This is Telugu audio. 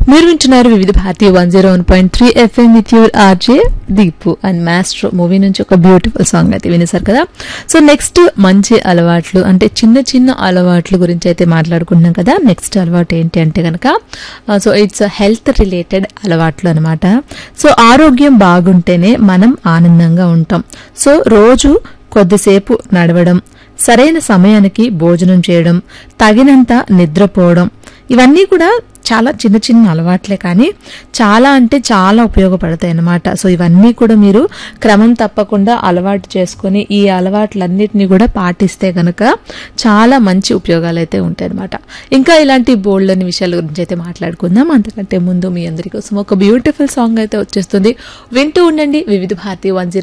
మీరు వింటున్నారు Vividha Bharatiya one zero one point three FM with your RJ Deepu and maestro movie నుంచి ఒక బ్యూటిఫుల్ సాంగ్ అయితే వినేశారు కదా సో నెక్స్ట్ మంచి అలవాట్లు అంటే చిన్న చిన్న అలవాట్ల గురించి అయితే మాట్లాడుకుంటున్నాం కదా నెక్స్ట్ అలవాటు ఏంటి అంటే కనుక సో ఇట్స్ హెల్త్ రిలేటెడ్ అలవాట్లు అనమాట సో ఆరోగ్యం బాగుంటేనే మనం ఆనందంగా ఉంటాం సో రోజు కొద్దిసేపు నడవడం సరైన సమయానికి భోజనం చేయడం తగినంత నిద్రపోవడం ఇవన్నీ కూడా చాలా చిన్న చిన్న అలవాట్లే కానీ చాలా అంటే చాలా ఉపయోగపడతాయి అన్నమాట సో ఇవన్నీ కూడా మీరు క్రమం తప్పకుండా అలవాటు చేసుకొని ఈ అలవాట్లన్నిటినీ కూడా పాటిస్తే కనుక చాలా మంచి ఉపయోగాలు అయితే ఉంటాయి అనమాట ఇంకా ఇలాంటి బోల్డ్ని విషయాల గురించి అయితే మాట్లాడుకుందాం అంతకంటే ముందు మీ అందరి కోసం ఒక బ్యూటిఫుల్ సాంగ్ అయితే వచ్చేస్తుంది వింటూ ఉండండి వివిధ భారతి వన్